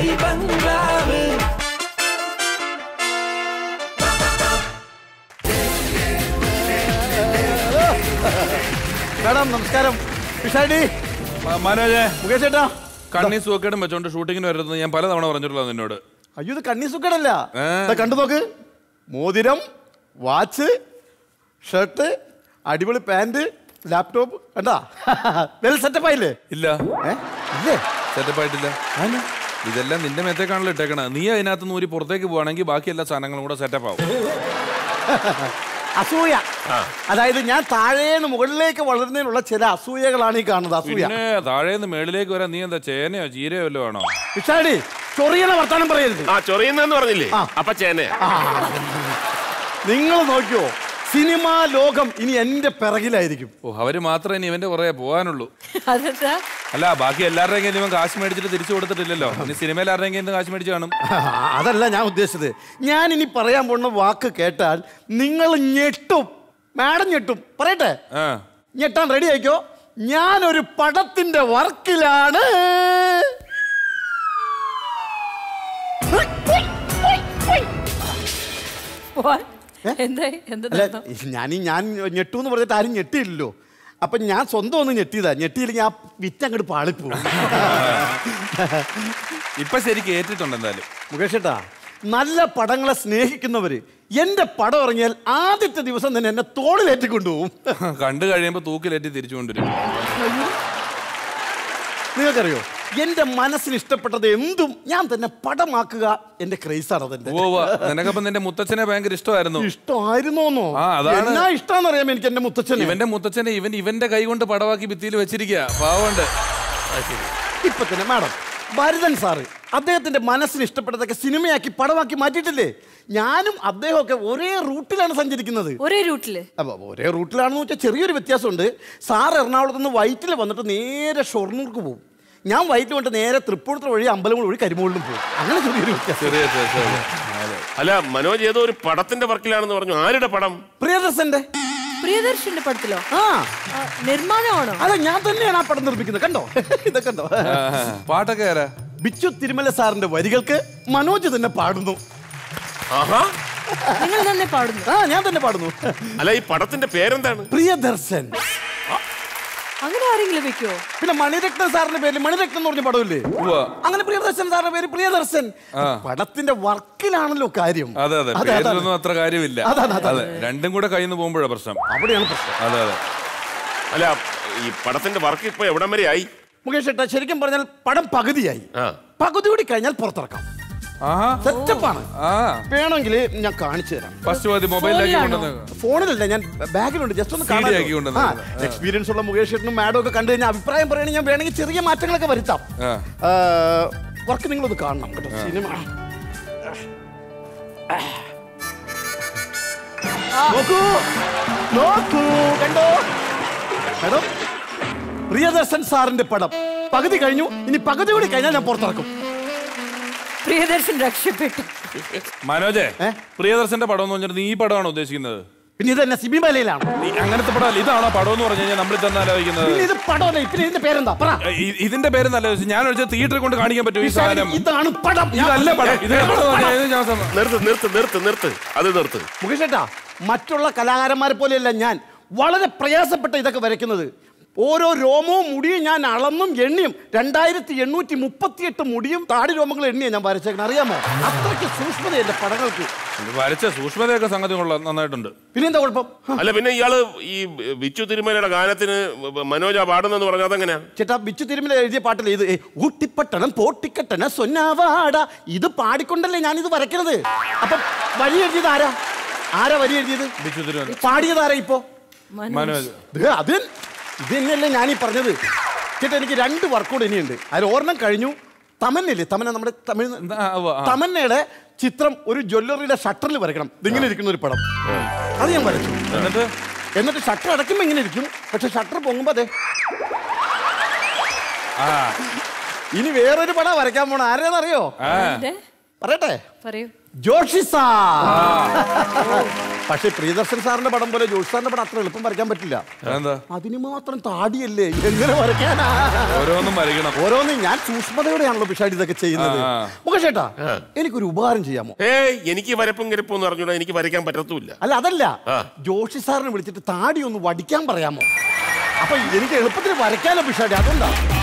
Dubai ബംഗ്ലാവ് madam നമസ്കാരം പിഷാടി മനോജെ മുകേഷ് ചേട്ടാ കണ്ണി സൂക്കേടും വെച്ചോണ്ട് ഷൂട്ടിങ്ങിന് വരുന്നത് ഞാൻ പലതവണ പറഞ്ഞിട്ടുള്ള നിന്നോട് അയ്യോ ഇത് കണ്ണി സുഖടല്ല ഏ. കണ്ടു നോക്ക് മോതിരം വാച്ച് ഷർട്ട് അടിപൊളി പാന്റ് ലാപ്ടോപ്പ് കണ്ടാ വെൽ സെറ്റപ്പ് ആയില്ലേ ഇല്ല ഏ? ഇല്ലേ സെറ്റപ്പ് ആയിട്ടില്ല ഇതെല്ലാം നിന്റെ മേത്തേക്കാണല്ലോ ഇട്ടേക്കണ നീ അതിനകത്ത് നൂരി പുറത്തേക്ക് പോവാണെങ്കിൽ ബാക്കി എല്ലാ സാധനങ്ങളും കൂടെ സെറ്റപ്പ് ആവും അസൂയ അതായത് ഞാൻ താഴേന്ന് മുകളിലേക്ക് വളരുന്നതിനുള്ള ചില അസൂയകളാണ് ഈ കാണുന്നത് അസൂയ പിന്നെ താഴേന്ന് മേളിലേക്ക് വരാൻ നീ എന്താ ചേനയോ ചീരയോ വല്ലോ ആണോ പിഷാടി ചൊറിയണ വർത്താനം പറയരുത് ആ ചൊറിയുന്നെന്ന് പറഞ്ഞില്ലേ ആ. അപ്പൊ ചേനയാ നിങ്ങൾ നോക്കിയോ സിനിമാ ലോകം ഇനി എന്റെ പിറകിലായിരിക്കും ഓ അവര് മാത്രമേ ഇനി ഇവന്റെ പുറകെ പോകാനുള്ളൂ അതെന്താ അല്ല ബാക്കി എല്ലാവരുടെയും കയ്യിൽ ഇവൻ കാശ് മേടിച്ചിട്ട് തിരിച്ചു കൊടുത്തിട്ടില്ലല്ലോ ഇനി സിനിമയിൽ ആരുടെയും കയ്യിൽ നിന്ന് കാശ് മേടിച്ച് കാണും അതല്ല ഞാൻ ഉദ്ദേശിച്ചത് ഞാൻ ഇനി പറയാൻ പോകുന്ന വാക്ക് കേട്ടാൽ നിങ്ങൾ ഞെട്ടും മാഡം ഞെട്ടും പറയട്ടെ ആ ഞെട്ടാൻ റെഡി ആയിക്കോ ഞാനൊരു പടത്തിന്റെ വർക്കിലാണ് What? എന്തായി എന്താ അല്ല നടന്നു? ഞാൻ ഞാൻ ഞെട്ടു എന്ന് പറഞ്ഞിട്ട് ആരും ഞെട്ടിയില്ലല്ലോ അപ്പൊ ഞാൻ സ്വന്തം ഒന്ന് ഞെട്ടിയതാ ഞെട്ടിയില്ലെങ്കിൽ ആ വിറ്റ് അങ്ങോട്ട് പാളിപ്പോവും ഇപ്പൊ ശരിക്കും ഏറ്റിട്ടുണ്ട് എന്തായാലും മുകേഷ് ഏട്ടാ നല്ല പടങ്ങളെ സ്നേഹിക്കുന്നവര് എന്റെ പടം ഇറങ്ങിയാൽ ആദ്യത്തെ ദിവസം തന്നെ എന്നെ തോളിലേറ്റി കൊണ്ടുപോകും കണ്ടു കഴിയുമ്പോ തൂക്കിലേറ്റി തിരിച്ചു കൊണ്ടുവരും നിങ്ങൾക്കറിയോ എന്റെ മനസ്സിന് ഇഷ്ടപ്പെട്ടത് എന്തും ഞാൻ തന്നെ പടമാക്കുക എന്റെ ക്രൈസാണ് അതെന്റെ ഓ നിനക്കപ്പം നിന്റെ മുത്തച്ഛനെ ഭയങ്കര ഇഷ്ടമായിരുന്നു ഇഷ്ടമായിരുന്നോന്നോ ആ, അതാണ്. എന്നാ ഇഷ്ടാന്ന് അറിയാം എനിക്ക് എന്റെ മുത്തച്ഛന് ഇവന്റെ മുത്തച്ഛനെ ഇവൻ ഇവന്റെ കൈ കൊണ്ട് പടവാക്കി ഭിത്തിയിൽ വെച്ചിരിക്കുക പാവണ്ട് ഇപ്പൊ തന്നെ മാഡം ഭരതൻ സാറ് അദ്ദേഹത്തിന്റെ മനസ്സിന് ഇഷ്ടപ്പെട്ടതൊക്കെ സിനിമയാക്കി പടമാക്കി മാറ്റിയിട്ടില്ലേ ഞാനും അദ്ദേഹമൊക്കെ ഒരേ റൂട്ടിലാണ് സഞ്ചരിക്കുന്നത് ഒരേ റൂട്ടില് അപ്പൊ ഒരേ റൂട്ടിലാണെന്ന് വെച്ചാൽ ചെറിയൊരു വ്യത്യാസമുണ്ട് സാർ എറണാകുളത്ത് നിന്ന് വൈറ്റിൽ വന്നിട്ട് നേരെ ഷൊർണൂർക്ക് പോകും ഞാൻ വൈറ്റിൽ വന്നിട്ട് നേരെ തൃപ്പൂണിത്തുറ വഴി അമ്പലങ്ങൾ വഴി കരിമൂളിലും പോകും അങ്ങനെ ചെറിയൊരു വ്യത്യാസം ചെറിയ വ്യത്യാസം. അല്ല മനോജ് ഏതോ ഒരു പടത്തിന്റെ വർക്കിലാണെന്ന് പറഞ്ഞു ആരുടെ പടം പ്രിയദർശന്റെ പ്രിയദർശന്റെ പടത്തിലോ ആ ആ, നിർമ്മാണമാണോ അതെ ഞാൻ തന്നെയാണ് ആ പടം നിർമ്മിക്കുന്നത് കണ്ടോ ഇതൊക്കെ കണ്ടോ ആ, പാട്ടൊക്കെ ആരാ ബിച്ചു തിരുമല സാറിന്റെ വരികൾക്ക് മനോജ് തന്നെ പാടുന്നു ആഹാ നിങ്ങൾ തന്നെ പാടുന്നു ആ ഞാൻ തന്നെ പാടുന്നു അല്ല ഈ പടത്തിന്റെ പേരെന്താണ് പ്രിയദർശൻ അങ്ങനെ ആരെങ്കിലും വെക്കുവോ പിന്നെ മണിരത്നം സാറിന്റെ പേരിൽ മണിരത്നം എന്ന് പറഞ്ഞ പടമില്ലേ ഉവ്വ. അങ്ങനെ പ്രിയദർശൻ സാറിന്റെ പേര് പ്രിയദർശൻ ആ. പടത്തിന്റെ വർക്കിലാണല്ലോ കാര്യം അതെ അതെ അതെ, അതാണ്. പേരിലൊന്നും അത്ര കാര്യമില്ല അതാണ്, അതാണ്. അതെ രണ്ടും കൂടെ കയ്യിൽ നിന്ന് പോകുമ്പോഴാണ് പ്രശ്നം അവിടെയാണ് പ്രശ്നം അതെ അതെ അല്ല ഈ പടത്തിന്റെ വർക്ക് ഇപ്പൊ എവിടം വരെ ആയി മുകേഷ് ഏട്ടാ ശരിക്കും പറഞ്ഞാൽ പടം പകുതിയായി ആ പകുതി കൂടി കഴിഞ്ഞാൽ പുറത്തിറക്കാം ആഹാ സെറ്റപ്പാണ് ആ വേണമെങ്കിൽ ഞാൻ കാണിച്ചു തരാം ഫസ്റ്റ് മതി മൊബൈലിലാക്കി ഫോണിലാണോ? കൊണ്ടുവന്ന് ഫോണിലല്ല ഞാൻ ബാഗിലുണ്ട് ജസ്റ്റ് ഒന്ന് CD ആക്കി കാണാൻ കൊണ്ടുവന്നത്. എക്സ്പീരിയൻസ് ഉള്ള മുകേഷ് ഏട്ടനും മാഡം ഒക്കെ കണ്ടു കഴിഞ്ഞാൽ അഭിപ്രായം പറയുകയാണെങ്കിൽ ഞാൻ വേണമെങ്കിൽ ചെറിയ മാറ്റങ്ങളൊക്കെ വരുത്താം ആ. വർക്ക് നിങ്ങളൊന്ന് കാണണം കേട്ടോ സിനിമ നോക്കൂ നോക്കൂ കണ്ടോ മാഡം പ്രിയദർശൻ സാറിന്റെ പടം പകുതി കഴിഞ്ഞു ഇനി പകുതി കൂടി കഴിഞ്ഞാൽ ഞാൻ പുറത്തിറക്കും പ്രിയദർശൻ രക്ഷപ്പെട്ടു മനോജെ ഏ? പ്രിയദർശന്റെ പടം എന്ന് പറഞ്ഞിട്ട് നീ ഈ പടമാണോ ഉദ്ദേശിക്കുന്നത് പിന്നെ ഇത് തന്നെ സിബി മലയിലാണ് നീ അങ്ങനത്തെ പടമല്ല ഇതാണോ പടം എന്ന് പറഞ്ഞു കഴിഞ്ഞാൽ നമ്മൾ തന്നെ ആലോചിക്കുന്നത് പിന്നെ ഇത് പടമല്ല പിന്നെ ഇതിന്റെ പേരെന്താ പറ ഏ, ഇ- ഇതിന്റെ പേര് നല്ല ഞാൻ ഒഴിച്ച തിയേറ്ററിൽ കൊണ്ട് കാണിക്കാൻ പറ്റും ഈ സാധനം ഇതാണ് പടം ഇതല്ല പടം ഇതിന്റെ പടം എന്ന് പറഞ്ഞാൽ ഇത് ഞാൻ സം- നിർത്ത് നിർത്ത് നിർത്ത് നിർത്ത് അത് നിർത്ത് മുകേഷ് ഏട്ടാ മറ്റുള്ള കലാകാരന്മാരെ പോലെയല്ല ഞാൻ വളരെ പ്രയാസപ്പെട്ട് ഇതൊക്കെ വരയ്ക്കുന്നത് ഓരോ രോമവും മുടിയും ഞാൻ അളന്നും എണ്ണിയും രണ്ടായിരത്തി എണ്ണൂറ്റി മുപ്പത്തിയെട്ട് മുടിയും താടി രോമങ്ങൾ എണ്ണിയാണ് ഞാൻ വരച്ചേക്കണം അറിയാമോ അത്രയ്ക്ക് സൂക്ഷ്മത എന്റെ പടങ്ങൾക്ക് ഇത് വരച്ച സൂക്ഷ്മതയൊക്കെ സംഗതി കൊള്ളാം നന്നായിട്ടുണ്ട് പിന്നെന്താ കുഴപ്പം ഹ, അല്ല പിന്നെ ഇയാള് ഈ ബിച്ചു തിരുമലയുടെ ഗാനത്തിന് മനോജ പാടുന്നെന്ന് പറഞ്ഞാൽ അതെങ്ങനെയാ ചേട്ടാ ബിച്ചു തിരുമല എഴുതിയ പാട്ടില്ലേ ഇത് ഏ, ഊട്ടിപ്പട്ടണം പോട്ടിക്കട്ടണ സൊന്നാവാട ഇത് പാടിക്കൊണ്ടല്ലേ ഞാൻ ഇത് വരയ്ക്കണത് അപ്പം വരി എഴുതിയത് ആരാ ആരാ വരി എഴുതിയത് ബിച്ചു തിരുവനന്തപുരം പാടിയത് ആരാ ഇപ്പോ മനോജ് ഇത് അത് ഇത് തന്നെയല്ലേ ഞാനീ പറഞ്ഞത് ചേട്ടാ എനിക്ക് രണ്ട് വർക്കൗട്ട് ഇനിയുണ്ട് അതിൽ ഒരെണ്ണം കഴിഞ്ഞു തമന്നയില്ലേ തമന്ന നമ്മുടെ തമിഴ് ആ, ഉവ്വ, ആ. തമന്നയുടെ ചിത്രം ഒരു ജ്വല്ലറിയുടെ ഷട്ടറിൽ വരയ്ക്കണം ഇതിങ്ങനെ ഇരിക്കുന്ന ഒരു പടം അത് ഞാൻ വരച്ചു എന്നിട്ട് എന്നിട്ട് ഷട്ടർ അടയ്ക്കുമ്പോൾ ഇങ്ങനെ ഇരിക്കും പക്ഷെ ഷട്ടർ പൊങ്ങുമ്പോ അതെ ആ ഇനി വേറൊരു പടം വരയ്ക്കാൻ പോണ ആരെയാണെന്നറിയോ ആ എന്തേ? പറയട്ടെ പറയൂ ജോഷി സാർ പക്ഷെ പ്രിയദർശൻ സാറിന്റെ പടം പോലെ ജോഷി സാറിന്റെ പടം അത്ര എളുപ്പം വരയ്ക്കാൻ പറ്റില്ല എന്താ അതിന് മാത്രം താടിയല്ലേ എങ്ങനെ വരയ്ക്കാനാ ഓരോന്നും വരയ്ക്കണം ഓരോന്നും ഞാൻ സൂക്ഷ്മതയോടെയാണല്ലോ പിഷാടി ഇതൊക്കെ ചെയ്യുന്നത് ആ, മുഖേഷ് ചേട്ടാ എനിക്കൊരു ഉപകാരം ചെയ്യാമോ ഏയ് എനിക്ക് വരപ്പും കിരപ്പും എന്ന് പറഞ്ഞൂടാ എനിക്ക് വരയ്ക്കാൻ പറ്റത്തുമില്ല അല്ല അതല്ല ആ. ജോഷി സാറിനെ വിളിച്ചിട്ട് താടി ഒന്ന് വടിക്കാൻ പറയാമോ അപ്പൊ എനിക്ക് എളുപ്പത്തിൽ വരയ്ക്കാലോ പിഷാടി അതുകൊണ്ടാ